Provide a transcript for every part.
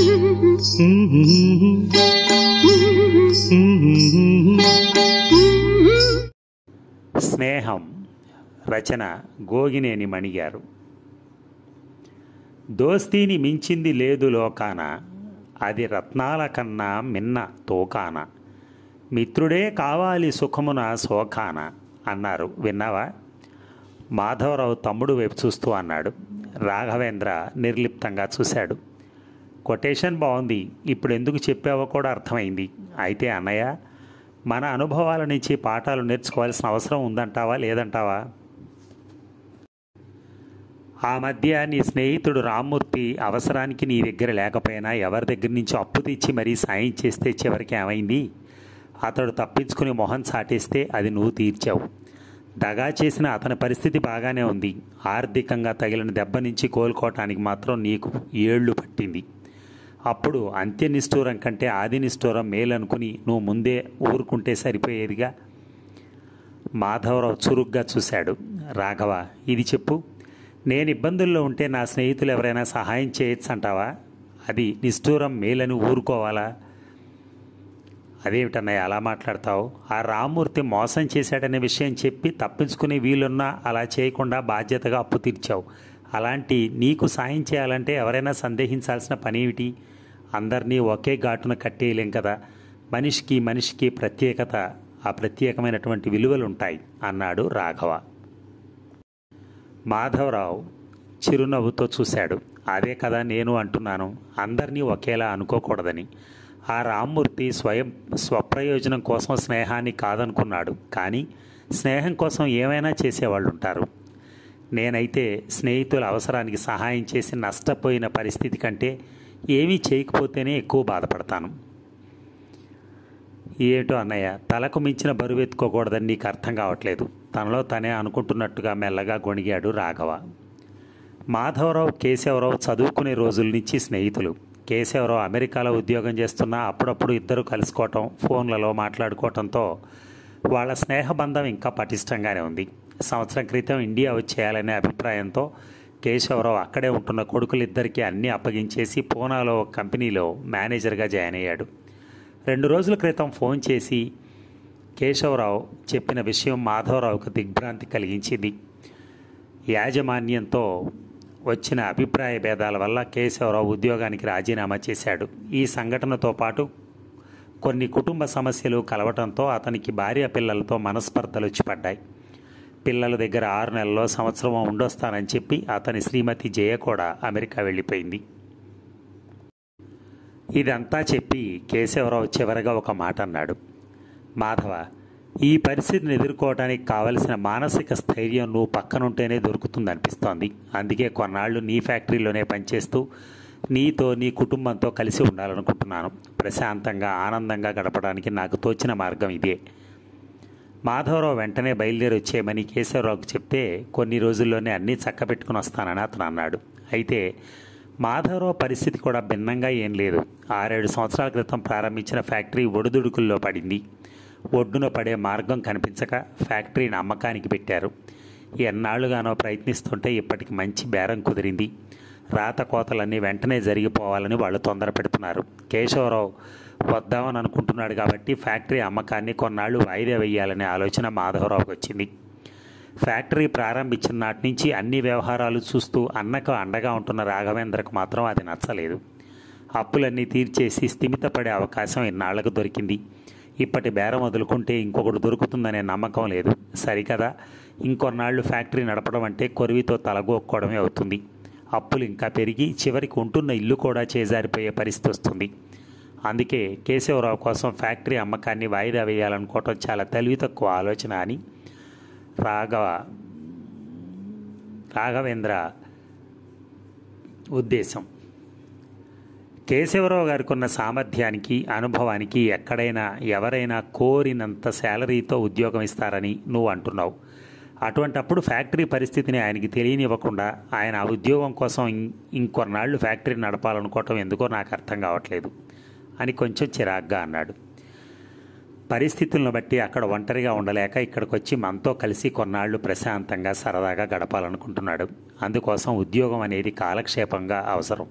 స్నేహం రచన గోగినేని మణిగారు దోస్తీని మించింది లేదు లోకాన అది రత్నాల కన్నా మిన్న తోకాన మిత్రుడే కావాలి సుఖమున శోకాన అన్నారు విన్నావా మాధవరావు తమ్ముడు వైపు చూస్తూ అన్నాడు రాఘవేంద్ర నిర్లిప్తంగా చూశాడు కొటేషన్ బాగుంది ఇప్పుడు ఎందుకు చెప్పావో కూడా అర్థమైంది అయితే అన్నయ్య మన అనుభవాల నుంచి పాఠాలు నేర్చుకోవాల్సిన అవసరం ఉందంటావా లేదంటావా ఆ మధ్య నీ స్నేహితుడు రామ్మూర్తి అవసరానికి నీ దగ్గర లేకపోయినా ఎవరి దగ్గర నుంచి అప్పు తెచ్చి మరీ సాయం చేస్తే చివరికి ఏమైంది అతడు తప్పించుకుని మొహం చాటేస్తే అది నువ్వు తీర్చావు దగా చేసిన అతని పరిస్థితి బాగానే ఉంది ఆర్థికంగా తగిలిన దెబ్బ నుంచి కోలుకోవటానికి మాత్రం నీకు ఏళ్ళు పట్టింది అప్పుడు అంత్య నిష్ఠూరం కంటే ఆది నిష్ఠూరం మేలనుకుని నువ్వు ముందే ఊరుకుంటే సరిపోయేదిగా మాధవరావు చురుగ్గా చూశాడు రాఘవ ఇది చెప్పు నేను ఇబ్బందుల్లో ఉంటే నా స్నేహితులు ఎవరైనా సహాయం చేయొచ్చు అంటావా అది నిష్ఠూరం మేలని ఊరుకోవాలా అదేమిటన్నయ్య అలా మాట్లాడతావు ఆ రామ్మూర్తి మోసం చేశాడనే విషయం చెప్పి తప్పించుకునే వీలున్నా అలా చేయకుండా బాధ్యతగా అప్పు తీర్చావు అలాంటి నీకు సాయం చేయాలంటే ఎవరైనా సందేహించాల్సిన పని ఏమిటి అందరినీ ఒకే ఘాటున కట్టేయలేం కదా మనిషికి మనిషికి ప్రత్యేకత ఆ ప్రత్యేకమైనటువంటి విలువలు ఉంటాయి అన్నాడు రాఘవ మాధవరావు చిరునవ్వుతో చూశాడు అదే కదా నేను అంటున్నాను అందరినీ ఒకేలా అనుకోకూడదని ఆ రామ్మూర్తి స్వయం స్వప్రయోజనం కోసం స్నేహాన్ని కాదనుకున్నాడు కానీ స్నేహం కోసం ఏమైనా చేసేవాళ్ళు ఉంటారు నేనైతే స్నేహితుల అవసరానికి సహాయం చేసి నష్టపోయిన పరిస్థితి కంటే ఏమీ చేయకపోతేనే ఎక్కువ బాధపడతాను ఏటో అన్నయ్య తలకు మించిన బరువు ఎత్తుకోకూడదని నీకు అర్థం కావట్లేదు తనలో తనే అనుకుంటున్నట్టుగా మెల్లగా గొణిగాడు రాఘవ మాధవరావు కేశవరావు చదువుకునే రోజుల నుంచి స్నేహితులు కేశవరావు అమెరికాలో ఉద్యోగం చేస్తున్నా అప్పుడప్పుడు ఇద్దరు కలుసుకోవటం ఫోన్లలో మాట్లాడుకోవటంతో వాళ్ళ స్నేహబంధం ఇంకా పటిష్టంగానే ఉంది సంవత్సరం క్రితం ఇండియా వచ్చేయాలనే అభిప్రాయంతో కేశవరావు అక్కడే ఉంటున్న కొడుకులిద్దరికీ అన్నీ అప్పగించేసి పూనాలో ఒక కంపెనీలో మేనేజర్గా జాయిన్ అయ్యాడు రెండు రోజుల క్రితం ఫోన్ చేసి కేశవరావు చెప్పిన విషయం మాధవరావుకు దిగ్భ్రాంతి కలిగించింది యాజమాన్యంతో వచ్చిన అభిప్రాయ భేదాల వల్ల కేశవరావు ఉద్యోగానికి రాజీనామా చేశాడు ఈ సంఘటనతో పాటు కొన్ని కుటుంబ సమస్యలు కలవటంతో అతనికి భార్య పిల్లలతో మనస్పర్ధలు వచ్చి పడ్డాయి పిల్లల దగ్గర ఆరు నెలల్లో సంవత్సరం ఉండొస్తానని చెప్పి అతని శ్రీమతి జయ కూడా అమెరికా వెళ్ళిపోయింది ఇదంతా చెప్పి కేశవరావు చివరగా ఒక మాట అన్నాడు మాధవ ఈ పరిస్థితిని ఎదుర్కోవడానికి కావలసిన మానసిక స్థైర్యం నువ్వు పక్కనుంటేనే దొరుకుతుంది అనిపిస్తోంది అందుకే కొన్నాళ్ళు నీ ఫ్యాక్టరీలోనే పనిచేస్తూ నీతో నీ కుటుంబంతో కలిసి ఉండాలనుకుంటున్నాను ప్రశాంతంగా ఆనందంగా గడపడానికి నాకు తోచిన మార్గం ఇదే మాధవరావు వెంటనే బయలుదేరి వచ్చేయమని కేశవరావుకు చెప్తే కొన్ని రోజుల్లోనే అన్నీ చక్కబెట్టుకుని వస్తానని అతను అన్నాడు అయితే మాధవరావు పరిస్థితి కూడా భిన్నంగా ఏం లేదు ఆరేడు సంవత్సరాల క్రితం ప్రారంభించిన ఫ్యాక్టరీ ఒడిదుడుకుల్లో పడింది ఒడ్డున పడే మార్గం కనిపించక ఫ్యాక్టరీని అమ్మకానికి పెట్టారు ఎన్నాళ్ళుగానో ప్రయత్నిస్తుంటే ఇప్పటికి మంచి బేరం కుదిరింది రాత కోతలన్నీ వెంటనే జరిగిపోవాలని వాళ్ళు తొందర పెడుతున్నారు కేశవరావు వద్దామని అనుకుంటున్నాడు కాబట్టి ఫ్యాక్టరీ అమ్మకాన్ని కొన్నాళ్ళు వాయిదా వేయాలనే ఆలోచన మాధవరావుకి వచ్చింది ఫ్యాక్టరీ ప్రారంభించిన నాటి నుంచి అన్ని వ్యవహారాలు చూస్తూ అన్నకు అండగా ఉంటున్న రాఘవేంద్రకు మాత్రం అది నచ్చలేదు అప్పులన్నీ తీర్చేసి స్థిమితపడే అవకాశం ఇన్నాళ్లకు దొరికింది ఇప్పటి బేరం వదులుకుంటే ఇంకొకటి దొరుకుతుందనే నమ్మకం లేదు సరికదా ఇంకొన్నాళ్ళు ఫ్యాక్టరీ నడపడం అంటే కొరివితో తలగొక్కోవడమే అవుతుంది అప్పులు ఇంకా పెరిగి చివరికి ఉంటున్న ఇల్లు కూడా చేజారిపోయే పరిస్థితి వస్తుంది అందుకే కేశవరావు కోసం ఫ్యాక్టరీ అమ్మకాన్ని వాయిదా వేయాలనుకోవటం చాలా తెలివి తక్కువ ఆలోచన అని రాఘవ రాఘవేంద్ర ఉద్దేశం కేశవరావు గారికి ఉన్న సామర్థ్యానికి అనుభవానికి ఎక్కడైనా ఎవరైనా కోరినంత శాలరీతో ఉద్యోగం ఇస్తారని నువ్వు అంటున్నావు అటువంటప్పుడు ఫ్యాక్టరీ పరిస్థితిని ఆయనకి తెలియనివ్వకుండా ఆయన ఆ ఉద్యోగం కోసం ఇం- ఇంకొన్నాళ్ళు ఫ్యాక్టరీ నడపాలనుకోవటం ఎందుకో నాకు అర్థం కావట్లేదు అని కొంచెం చిరాగ్గా అన్నాడు పరిస్థితులను బట్టి అక్కడ ఒంటరిగా ఉండలేక ఇక్కడికి వచ్చి మనతో కలిసి కొన్నాళ్ళు ప్రశాంతంగా సరదాగా గడపాలనుకుంటున్నాడు అందుకోసం ఉద్యోగం అనేది కాలక్షేపంగా అవసరం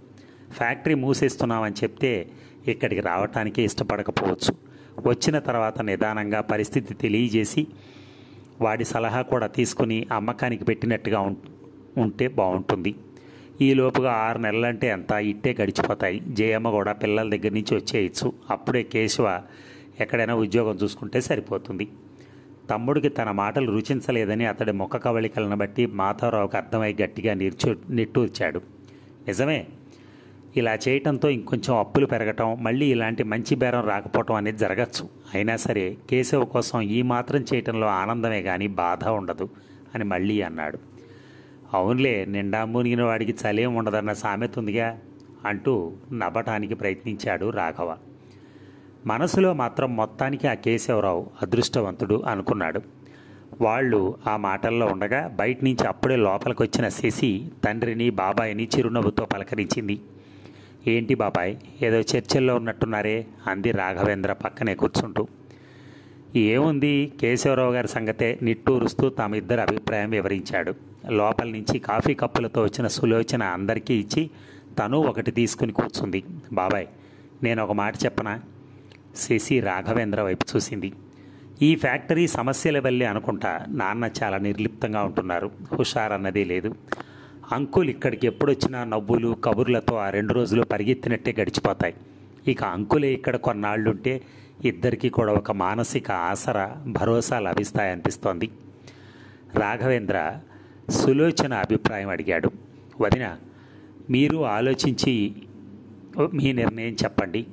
ఫ్యాక్టరీ మూసేస్తున్నామని చెప్తే ఇక్కడికి రావటానికే ఇష్టపడకపోవచ్చు వచ్చిన తర్వాత నిదానంగా పరిస్థితి తెలియజేసి వాడి సలహా కూడా తీసుకుని అమ్మకానికి పెట్టినట్టుగా ఉం- ఉంటే బాగుంటుంది ఈ లోపుగా ఆరు నెలలంటే ఎంత ఇట్టే గడిచిపోతాయి జయమ్మ కూడా పిల్లల దగ్గర నుంచి వచ్చేయచ్చు అప్పుడే కేశవ ఎక్కడైనా ఉద్యోగం చూసుకుంటే సరిపోతుంది తమ్ముడికి తన మాటలు రుచించలేదని అతడి ముఖ కవళికలను బట్టి మాధవరావుకు అర్థమై గట్టిగా నిర్చు నిట్టూర్చాడు నిజమే ఇలా చేయటంతో ఇంకొంచెం అప్పులు పెరగటం మళ్ళీ ఇలాంటి మంచి బేరం రాకపోవటం అనేది జరగచ్చు అయినా సరే కేశవ కోసం ఈ మాత్రం చేయటంలో ఆనందమే కానీ బాధ ఉండదు అని మళ్ళీ అన్నాడు అవునులే నిండా మునిగిన వాడికి చలేం ఉండదన్న సామెత ఉందిగా అంటూ నవ్వటానికి ప్రయత్నించాడు రాఘవ మనసులో మాత్రం మొత్తానికి ఆ కేశవరావు అదృష్టవంతుడు అనుకున్నాడు వాళ్ళు ఆ మాటల్లో ఉండగా బయట నుంచి అప్పుడే లోపలికి వచ్చిన శశి తండ్రిని బాబాయిని చిరునవ్వుతో పలకరించింది ఏంటి బాబాయ్ ఏదో చర్చల్లో ఉన్నట్టున్నారే అంది రాఘవేంద్ర పక్కనే కూర్చుంటూ ఏముంది కేశవరావు గారి సంగతే నిట్టూరుస్తూ తామిద్దరి అభిప్రాయం వివరించాడు లోపల నుంచి కాఫీ కప్పులతో వచ్చిన సులోచన అందరికీ ఇచ్చి తను ఒకటి తీసుకుని కూర్చుంది బాబాయ్ నేను ఒక మాట చెప్పనా శశి రాఘవేంద్ర వైపు చూసింది ఈ ఫ్యాక్టరీ సమస్యల వల్లే అనుకుంటా నాన్న చాలా నిర్లిప్తంగా ఉంటున్నారు హుషారన్నది లేదు అంకుల్ ఇక్కడికి ఎప్పుడొచ్చినా నవ్వులు కబుర్లతో ఆ రెండు రోజులు పరిగెత్తినట్టే గడిచిపోతాయి ఇక అంకులే ఇక్కడ కొన్నాళ్ళుంటే ఇద్దరికీ కూడా ఒక మానసిక ఆసరా భరోసా లభిస్తాయనిపిస్తోంది రాఘవేంద్ర సులోచన అభిప్రాయం అడిగాడు వదిన మీరు ఆలోచించి మీ నిర్ణయం చెప్పండి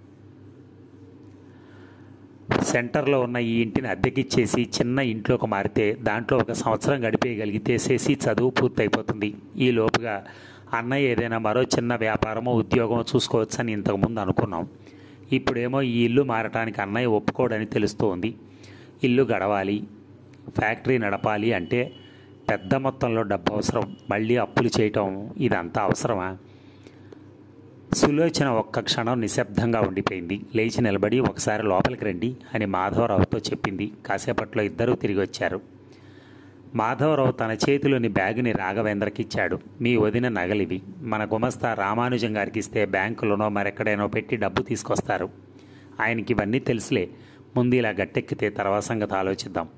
సెంటర్లో ఉన్న ఈ ఇంటిని అద్దెకిచ్చేసి చిన్న ఇంట్లోకి మారితే దాంట్లో ఒక సంవత్సరం గడిపేయగలిగితే చేసి చదువు పూర్తయిపోతుంది ఈ లోపుగా అన్నయ్య ఏదైనా మరో చిన్న వ్యాపారమో ఉద్యోగమో చూసుకోవచ్చని ఇంతకుముందు అనుకున్నాం ఇప్పుడేమో ఈ ఇల్లు మారటానికి అన్నయ్య ఒప్పుకోడని తెలుస్తోంది ఇల్లు గడవాలి ఫ్యాక్టరీ నడపాలి అంటే పెద్ద మొత్తంలో డబ్బు అవసరం మళ్ళీ అప్పులు చేయటం ఇదంతా అవసరమా సులోచన ఒక్క క్షణం నిశ్శబ్దంగా ఉండిపోయింది లేచి నిలబడి ఒకసారి లోపలికి రండి అని మాధవరావుతో చెప్పింది కాసేపట్లో ఇద్దరూ తిరిగి వచ్చారు మాధవరావు తన చేతిలోని బ్యాగుని రాఘవేంద్రకి ఇచ్చాడు మీ వదిన నగలివి మన గుమస్తా రామానుజం గారికి ఇస్తే బ్యాంకులోనో మరెక్కడైనో పెట్టి డబ్బు తీసుకొస్తారు ఆయనకి ఇవన్నీ తెలుసులే ముందు ఇలా గట్టెక్కితే తర్వాత సంగతి ఆలోచిద్దాం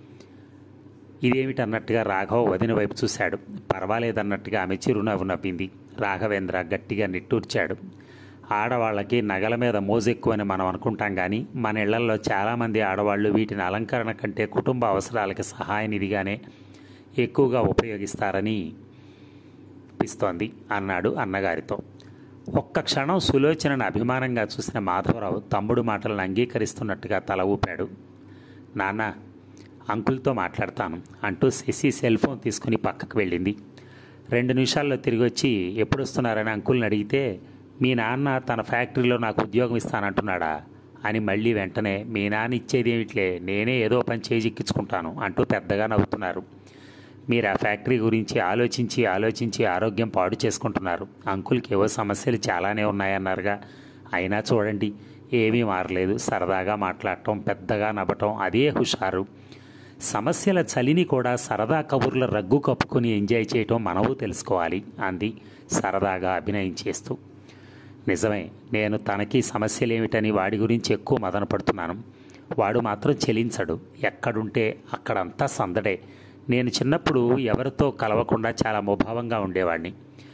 ఇదేమిటన్నట్టుగా రాఘవ వదిన వైపు చూశాడు పర్వాలేదన్నట్టుగా ఆమె చిరునవ్వు నవ్వింది రాఘవేంద్ర గట్టిగా నిట్టూర్చాడు ఆడవాళ్ళకి నగల మీద మోజెక్కువని మనం అనుకుంటాం కానీ మన ఇళ్లల్లో చాలామంది ఆడవాళ్ళు వీటిని అలంకరణ కంటే కుటుంబ అవసరాలకి సహాయనిధిగానే ఎక్కువగా ఉపయోగిస్తారని అనిపిస్తోంది అన్నాడు అన్నగారితో ఒక్క క్షణం సులోచనను అభిమానంగా చూసిన మాధవరావు తమ్ముడు మాటలను అంగీకరిస్తున్నట్టుగా తల ఊపాడు నాన్న అంకుల్తో మాట్లాడతాను అంటూ శశి సెల్ ఫోన్ తీసుకుని పక్కకు వెళ్ళింది రెండు నిమిషాల్లో తిరిగి వచ్చి ఎప్పుడు వస్తున్నారని అంకుల్ని అడిగితే మీ నాన్న తన ఫ్యాక్టరీలో నాకు ఉద్యోగం ఇస్తానంటున్నాడా అని మళ్ళీ వెంటనే మీ నాన్న ఇచ్చేది ఏమిట్లే నేనే ఏదో పని చేజిక్కించుకుంటాను అంటూ పెద్దగా నవ్వుతున్నారు మీరు ఆ ఫ్యాక్టరీ గురించి ఆలోచించి ఆలోచించి ఆరోగ్యం పాడు చేసుకుంటున్నారు అంకుల్కి ఏవో సమస్యలు చాలానే ఉన్నాయన్నారుగా అయినా చూడండి ఏమీ మారలేదు సరదాగా మాట్లాడటం పెద్దగా నవ్వటం అదే హుషారు సమస్యల చలిని కూడా సరదా కబుర్ల రగ్గు కప్పుకొని ఎంజాయ్ చేయటం మనము తెలుసుకోవాలి అంది సరదాగా అభినయించేస్తూ నిజమే నేను తనకి సమస్యలేమిటని వాడి గురించి ఎక్కువ మదన పడుతున్నాను వాడు మాత్రం చెలించడు ఎక్కడుంటే అక్కడంతా సందడే నేను చిన్నప్పుడు ఎవరితో కలవకుండా చాలా ముభావంగా ఉండేవాడిని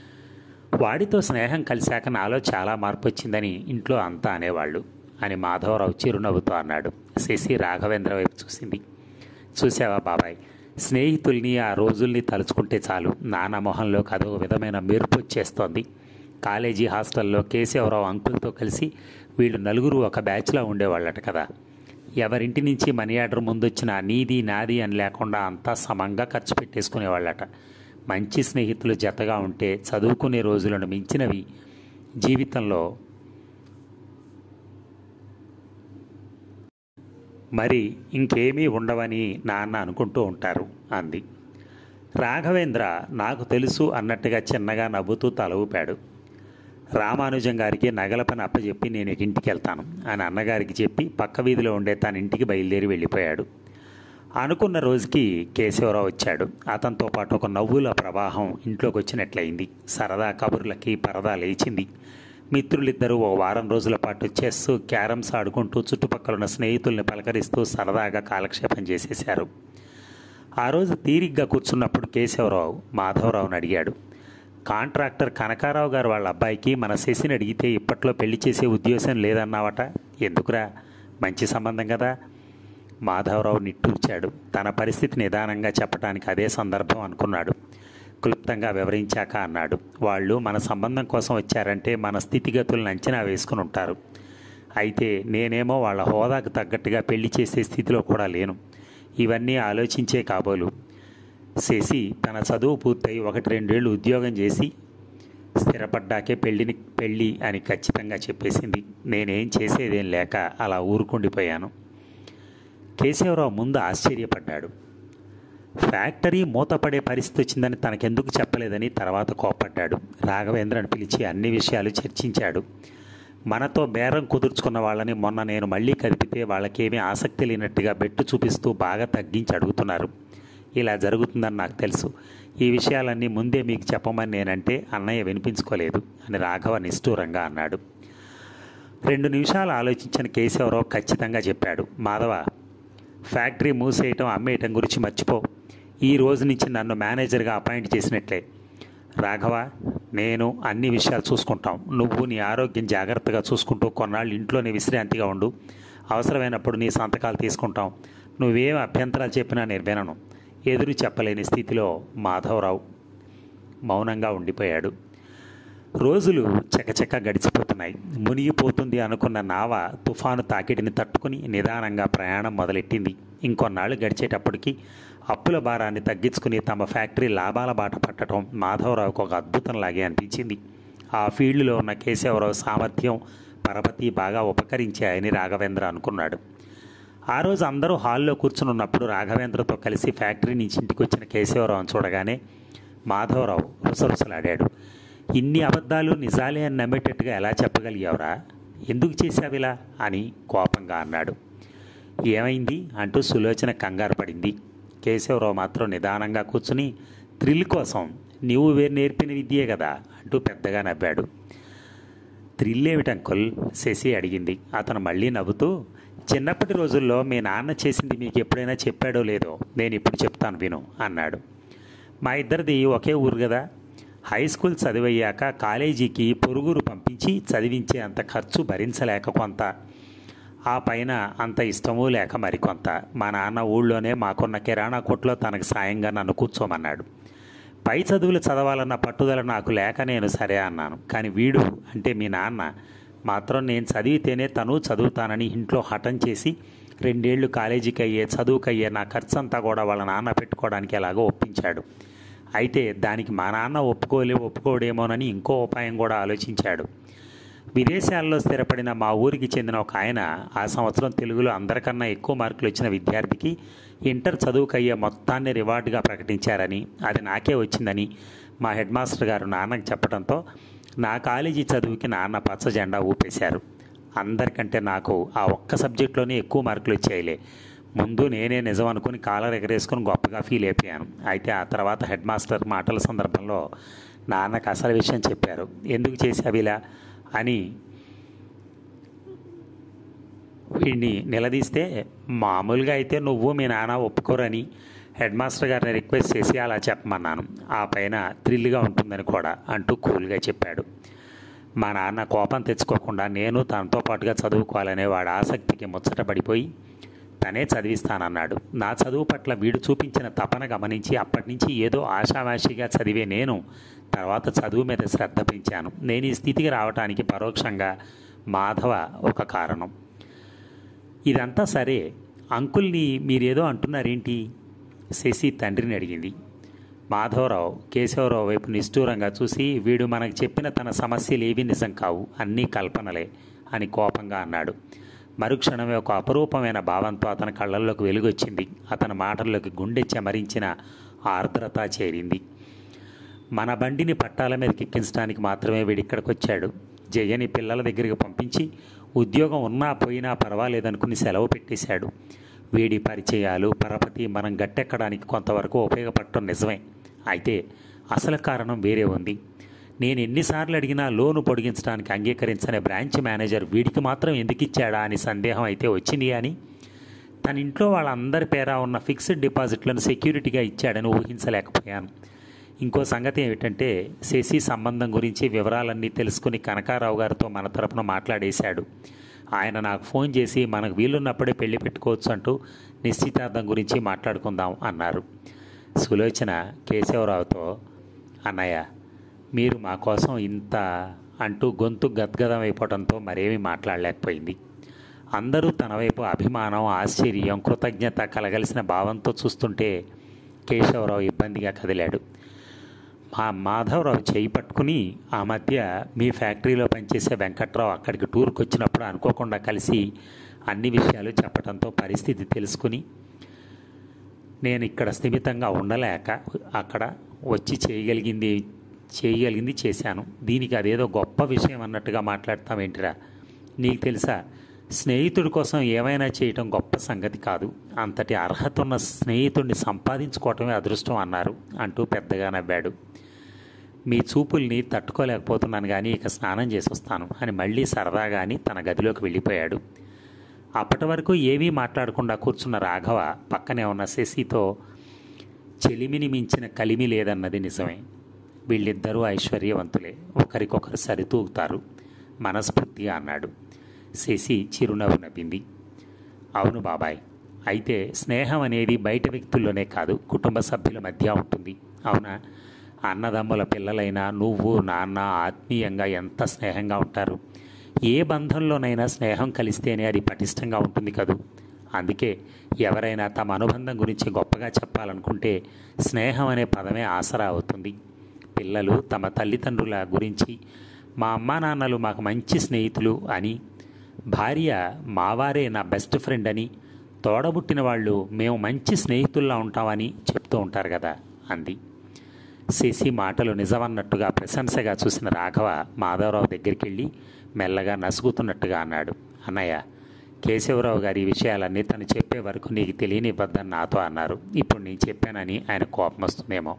వాడితో స్నేహం కలిశాక నాలో చాలా మార్పు వచ్చిందని ఇంట్లో అంతా అనేవాళ్ళు అని మాధవరావు చిరునవ్వుతో అన్నాడు శశి రాఘవేంద్ర వైపు చూసింది చూసావా బాబాయ్ స్నేహితుల్ని ఆ రోజుల్ని తలుచుకుంటే చాలు నానా మొహంలోకి అదొక విధమైన మెరుపు వచ్చేస్తోంది కాలేజీ హాస్టల్లో కేశవరావు అంకుల్తో కలిసి వీళ్ళు నలుగురు ఒక బ్యాచ్లో ఉండేవాళ్ళట కదా ఎవరింటి నుంచి మనీ ఆర్డర్ ముందొచ్చిన నీది నాది అని లేకుండా అంతా సమంగా ఖర్చు పెట్టేసుకునేవాళ్ళట మంచి స్నేహితులు జతగా ఉంటే చదువుకునే రోజులను మించినవి జీవితంలో మరి ఇంకేమీ ఉండవని నాన్న అనుకుంటూ ఉంటారు అంది రాఘవేంద్ర నాకు తెలుసు అన్నట్టుగా చిన్నగా నవ్వుతూ తల ఊపాడు రామానుజం గారికి నగల పని అప్పచెప్పి నేను ఇంటికి వెళ్తాను అని అన్నగారికి చెప్పి పక్క వీధిలో ఉండే తన ఇంటికి బయలుదేరి వెళ్ళిపోయాడు అనుకున్న రోజుకి కేశవరావు వచ్చాడు అతనితో పాటు ఒక నవ్వుల ప్రవాహం ఇంట్లోకి వచ్చినట్లయింది సరదా కబుర్లకి పరదా లేచింది మిత్రులిద్దరూ ఓ వారం రోజుల పాటు చెస్ క్యారమ్స్ ఆడుకుంటూ చుట్టుపక్కల ఉన్న స్నేహితుల్ని పలకరిస్తూ సరదాగా కాలక్షేపం చేసేశారు ఆ రోజు తీరిగ్గా కూర్చున్నప్పుడు కేశవరావు మాధవరావుని అడిగాడు కాంట్రాక్టర్ కనకారావు గారు వాళ్ళ అబ్బాయికి మన శశిని అడిగితే ఇప్పట్లో పెళ్లి చేసే ఉద్దేశం లేదన్నావట ఎందుకురా మంచి సంబంధం కదా మాధవరావు నిట్టూర్చాడు తన పరిస్థితి నిదానంగా చెప్పడానికి అదే సందర్భం అనుకున్నాడు క్లుప్తంగా వివరించాక అన్నాడు వాళ్ళు మన సంబంధం కోసం వచ్చారంటే మన స్థితిగతులను అంచనా వేసుకుని ఉంటారు అయితే నేనేమో వాళ్ళ హోదాకు తగ్గట్టుగా పెళ్లి చేసే స్థితిలో కూడా లేను ఇవన్నీ ఆలోచించే కాబోలు శశి తన చదువు పూర్తయి ఒకటి రెండేళ్ళు ఉద్యోగం చేసి స్థిరపడ్డాకే పెళ్ళిని పెళ్ళి అని ఖచ్చితంగా చెప్పేసింది నేనేం చేసేదేం లేక అలా ఊరుకుండిపోయాను కేశవరావు ముందు ఆశ్చర్యపడ్డాడు ఫ్యాక్టరీ మూతపడే పరిస్థితి వచ్చిందని తనకెందుకు చెప్పలేదని తర్వాత కోప్పడ్డాడు రాఘవేంద్రని పిలిచి అన్ని విషయాలు చర్చించాడు మనతో బేరం కుదుర్చుకున్న వాళ్ళని మొన్న నేను మళ్ళీ కదిపితే వాళ్ళకేమీ ఆసక్తి లేనట్టుగా బెట్టు చూపిస్తూ బాగా తగ్గించి అడుగుతున్నారు ఇలా జరుగుతుందని నాకు తెలుసు ఈ విషయాలన్నీ ముందే మీకు చెప్పమని నేనంటే అన్నయ్య వినిపించుకోలేదు అని రాఘవ నిష్ఠూరంగా అన్నాడు రెండు నిమిషాలు ఆలోచించిన కేశవరావు ఖచ్చితంగా చెప్పాడు మాధవ ఫ్యాక్టరీ మూసేయటం అమ్మేయటం గురించి మర్చిపో ఈ రోజు నుంచి నన్ను మేనేజర్గా అపాయింట్ చేసినట్లే రాఘవ నేను అన్ని విషయాలు చూసుకుంటాం నువ్వు నీ ఆరోగ్యం జాగ్రత్తగా చూసుకుంటూ కొన్నాళ్ళు ఇంట్లోనే విశ్రాంతిగా ఉండు అవసరమైనప్పుడు నీ సంతకాలు తీసుకుంటాం నువ్వేం అభ్యంతరాలు చెప్పినా నేను వినను ఎదురు చెప్పలేని స్థితిలో మాధవరావు మౌనంగా ఉండిపోయాడు రోజులు చకచక గడిచిపోతున్నాయి మునిగిపోతుంది అనుకున్న నావ తుఫాను తాకిడిని తట్టుకుని నిదానంగా ప్రయాణం మొదలెట్టింది ఇంకొన్నాళ్ళు గడిచేటప్పటికి అప్పుల భారాన్ని తగ్గించుకుని తమ ఫ్యాక్టరీ లాభాల బాట పట్టడం మాధవరావుకు ఒక అద్భుతంలాగే అనిపించింది ఆ ఫీల్డ్లో ఉన్న కేశవరావు సామర్థ్యం పరపతి బాగా ఉపకరించాయని రాఘవేంద్ర అనుకున్నాడు ఆ రోజు అందరూ హాల్లో కూర్చుని ఉన్నప్పుడు రాఘవేంద్రతో కలిసి ఫ్యాక్టరీ నుంచి ఇంటికి వచ్చిన కేశవరావును చూడగానే మాధవరావు రుసరుసలాడాడు ఇన్ని అబద్ధాలు నిజాలే అని నమ్మేటట్టుగా ఎలా చెప్పగలిగావురా ఎందుకు చేశావిలా అని కోపంగా అన్నాడు ఏమైంది అంటూ సులోచన కంగారు పడింది కేశవరావు మాత్రం నిదానంగా కూర్చుని థ్రిల్ కోసం నీవు వేరు నేర్పిన విద్యే కదా అంటూ పెద్దగా నవ్వాడు థ్రిల్ ఏమిటి అంకుల్ శశి అడిగింది అతను మళ్ళీ నవ్వుతూ చిన్నప్పటి రోజుల్లో మీ నాన్న చేసింది మీకు ఎప్పుడైనా చెప్పాడో లేదో నేను ఇప్పుడు చెప్తాను విను అన్నాడు మా ఇద్దరిది ఒకే ఊరు కదా హై స్కూల్ చదివయ్యాక కాలేజీకి పొరుగురు పంపించి చదివించే అంత ఖర్చు భరించలేక కొంత ఆ పైన అంత ఇష్టమూ లేక మరికొంత మా నాన్న ఊళ్ళోనే మాకున్న కిరాణా కొట్లో తనకు సాయంగా నన్ను కూర్చోమన్నాడు పై చదువులు చదవాలన్న పట్టుదల నాకు లేక నేను సరే అన్నాను కానీ వీడు అంటే మీ నాన్న మాత్రం నేను చదివితేనే తను చదువుతానని ఇంట్లో హఠం చేసి రెండేళ్లు కాలేజీకి అయ్యే చదువుకయ్యే నా ఖర్చు అంతా కూడా వాళ్ళ నాన్న పెట్టుకోవడానికి ఎలాగో ఒప్పించాడు అయితే దానికి మా నాన్న ఒప్పుకోలే ఒప్పుకోడేమోనని ఇంకో ఉపాయం కూడా ఆలోచించాడు విదేశాల్లో స్థిరపడిన మా ఊరికి చెందిన ఒక ఆయన ఆ సంవత్సరం తెలుగులో అందరికన్నా ఎక్కువ మార్కులు వచ్చిన విద్యార్థికి ఇంటర్ చదువుకయ్యే మొత్తాన్ని రివార్డుగా ప్రకటించారని అది నాకే వచ్చిందని మా హెడ్ మాస్టర్ గారు నాన్నకి చెప్పడంతో నా కాలేజీ చదువుకి నాన్న పచ్చ జెండా ఊపేశారు అందరికంటే నాకు ఆ ఒక్క సబ్జెక్టులోనే ఎక్కువ మార్కులు వచ్చాయిలే ముందు నేనే నిజం అనుకుని కాలర్ ఎగరేసుకుని గొప్పగా ఫీల్ అయిపోయాను అయితే ఆ తర్వాత హెడ్ మాస్టర్ మాటల సందర్భంలో నాన్నకు అసలు విషయం చెప్పారు ఎందుకు చేసావిలా అని వీడిని నిలదీస్తే మామూలుగా అయితే నువ్వు మీ నాన్న ఒప్పుకోరని హెడ్ మాస్టర్ గారిని రిక్వెస్ట్ చేసి అలా చెప్పమన్నాను ఆ పైన థ్రిల్గా ఉంటుందని కూడా అంటూ కూల్గా చెప్పాడు మా నాన్న కోపం తెచ్చుకోకుండా నేను తనతో పాటుగా చదువుకోవాలనే వాడి ఆసక్తికి ముచ్చట పడిపోయి తనే చదివిస్తానన్నాడు నా చదువు పట్ల వీడు చూపించిన తపన గమనించి అప్పటి నుంచి ఏదో ఆషామాషిగా చదివే నేను తర్వాత చదువు మీద శ్రద్ధ పెంచాను నేను ఈ స్థితికి రావడానికి పరోక్షంగా మాధవ ఒక కారణం ఇదంతా సరే అంకుల్ని మీరేదో అంటున్నారేంటి శశి తండ్రిని అడిగింది మాధవరావు కేశవరావు వైపు నిష్ఠూరంగా చూసి వీడు మనకు చెప్పిన తన సమస్యలు ఏవి నిజం కావు అన్నీ కల్పనలే అని కోపంగా అన్నాడు మరుక్షణమే ఒక అపరూపమైన భావంతో అతని కళ్ళల్లోకి వెలుగొచ్చింది అతని మాటల్లోకి గుండె చెమరించిన ఆర్ద్రత చేరింది మన బండిని పట్టాల మీదకి ఎక్కించడానికి మాత్రమే వీడు ఇక్కడికి వచ్చాడు జయని పిల్లల దగ్గరికి పంపించి ఉద్యోగం ఉన్నా పోయినా పర్వాలేదనుకుని సెలవు పెట్టేశాడు వీడి పరిచయాలు పరపతి మనం గట్టెక్కడానికి కొంతవరకు ఉపయోగపడటం నిజమే అయితే అసలు కారణం వేరే ఉంది నేను ఎన్నిసార్లు అడిగినా లోను పొడిగించడానికి అంగీకరించని బ్రాంచ్ మేనేజర్ వీడికి మాత్రం ఎందుకు ఇచ్చాడా అని సందేహం అయితే వచ్చింది అని తన ఇంట్లో వాళ్ళందరి పేర ఉన్న ఫిక్స్డ్ డిపాజిట్లను సెక్యూరిటీగా ఇచ్చాడని ఊహించలేకపోయాను ఇంకో సంగతి ఏమిటంటే శశి సంబంధం గురించి వివరాలన్నీ తెలుసుకుని కనకారావు గారితో మన తరపున మాట్లాడేశాడు ఆయన నాకు ఫోన్ చేసి మనకు వీలున్నప్పుడే పెళ్లి పెట్టుకోవచ్చు అంటూ నిశ్చితార్థం గురించి మాట్లాడుకుందాం అన్నారు సులోచన కేశవరావుతో అన్నయ్య మీరు మా కోసం ఇంత అంటూ గొంతు గద్గదం అయిపోవడంతో మరేమీ మాట్లాడలేకపోయింది అందరూ తన వైపు అభిమానం ఆశ్చర్యం కృతజ్ఞత కలగలిసిన భావంతో చూస్తుంటే కేశవరావు ఇబ్బందిగా కదిలాడు మా మాధవరావు చేయి పట్టుకుని ఆ మధ్య మీ ఫ్యాక్టరీలో పనిచేసే వెంకట్రావు అక్కడికి టూర్కి వచ్చినప్పుడు అనుకోకుండా కలిసి అన్ని విషయాలు చెప్పడంతో పరిస్థితి తెలుసుకుని నేను ఇక్కడ స్థిమితంగా ఉండలేక అక్కడ వచ్చి చేయగలిగింది చేయగలిగింది చేశాను దీనికి అదేదో గొప్ప విషయం అన్నట్టుగా మాట్లాడతామేంటిరా నీకు తెలుసా స్నేహితుడి కోసం ఏమైనా చేయటం గొప్ప సంగతి కాదు అంతటి అర్హత ఉన్న స్నేహితుడిని సంపాదించుకోవటమే అదృష్టం అన్నారు అంటూ పెద్దగా నవ్వాడు మీ చూపుల్ని తట్టుకోలేకపోతున్నాను కానీ ఇక స్నానం చేసి వస్తాను అని మళ్ళీ సరదాగాని తన గదిలోకి వెళ్ళిపోయాడు అప్పటి వరకు ఏమీ మాట్లాడకుండా కూర్చున్న రాఘవ పక్కనే ఉన్న శశితో చెలిమిని మించిన కలిమి లేదన్నది నిజమే వీళ్ళిద్దరూ ఐశ్వర్యవంతులే ఒకరికొకరు సరితూగుతారు మనస్ఫూర్తిగా అన్నాడు శశి చిరునవ్వు నవ్వింది అవును బాబాయ్ అయితే స్నేహం అనేది బయట వ్యక్తుల్లోనే కాదు కుటుంబ సభ్యుల మధ్య ఉంటుంది అవునా అన్నదమ్ముల పిల్లలైనా నువ్వు నాన్న ఆత్మీయంగా ఎంత స్నేహంగా ఉంటారు ఏ బంధంలోనైనా స్నేహం కలిస్తేనే అది పటిష్టంగా ఉంటుంది కదూ అందుకే ఎవరైనా తమ అనుబంధం గురించి గొప్పగా చెప్పాలనుకుంటే స్నేహం అనే పదమే ఆసరా అవుతుంది పిల్లలు తమ తల్లిదండ్రుల గురించి మా అమ్మా నాన్నలు మాకు మంచి స్నేహితులు అని భార్య మావారే నా బెస్ట్ ఫ్రెండ్ అని తోడబుట్టిన వాళ్ళు మేము మంచి స్నేహితుల్లా ఉంటామని చెప్తూ ఉంటారు కదా అంది శశి మాటలు నిజమన్నట్టుగా ప్రశంసగా చూసిన రాఘవ మాధవరావు దగ్గరికి వెళ్ళి మెల్లగా నసుగుతున్నట్టుగా అన్నాడు అన్నయ్య కేశవరావు గారి ఈ విషయాలన్నీ తను చెప్పే వరకు నీకు తెలియనివ్వద్దని నాతో అన్నారు ఇప్పుడు నేను చెప్పానని ఆయన కోపం వస్తుందేమో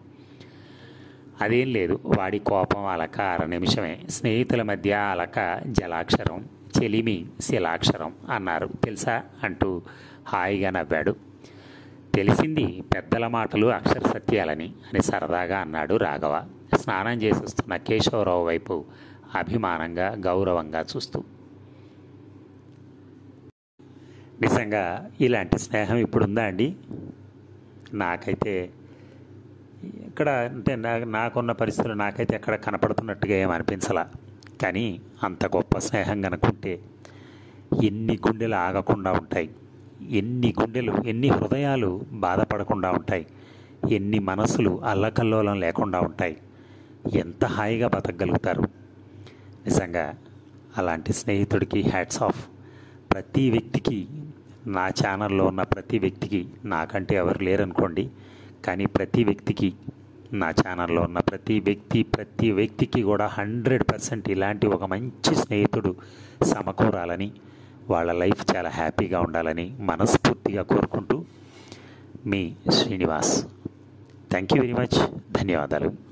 అదేం లేదు వాడి కోపం అలక అర నిమిషమే స్నేహితుల మధ్య అలక జలాక్షరం చెలిమి శిలాక్షరం అన్నారు తెలుసా అంటూ హాయిగా నవ్వాడు తెలిసింది పెద్దల మాటలు అక్షర సత్యాలని అని సరదాగా అన్నాడు రాఘవ స్నానం చేసి వస్తున్న కేశవరావు వైపు అభిమానంగా గౌరవంగా చూస్తూ నిజంగా ఇలాంటి స్నేహం ఇప్పుడు ఉందా అండి నాకైతే ఇక్కడ అంటే నా నాకున్న పరిస్థితులు నాకైతే ఎక్కడ కనపడుతున్నట్టుగా ఏం అనిపించలా కానీ అంత గొప్ప స్నేహం కనుకుంటే ఎన్ని గుండెలు ఆగకుండా ఉంటాయి ఎన్ని గుండెలు ఎన్ని హృదయాలు బాధపడకుండా ఉంటాయి ఎన్ని మనసులు అల్లకల్లోలం లేకుండా ఉంటాయి ఎంత హాయిగా బతకగలుగుతారు నిజంగా అలాంటి స్నేహితుడికి హ్యాట్స్ ఆఫ్ ప్రతి వ్యక్తికి నా ఛానల్లో ఉన్న ప్రతి వ్యక్తికి నాకంటే ఎవరు లేరనుకోండి కానీ ప్రతి వ్యక్తికి నా ఛానల్లో ఉన్న ప్రతి వ్యక్తి ప్రతి వ్యక్తికి కూడా హండ్రెడ్ పర్సెంట్ ఇలాంటి ఒక మంచి స్నేహితుడు సమకూరాలని వాళ్ళ లైఫ్ చాలా హ్యాపీగా ఉండాలని మనస్ఫూర్తిగా కోరుకుంటూ మీ Srinivas thank you very much ధన్యవాదాలు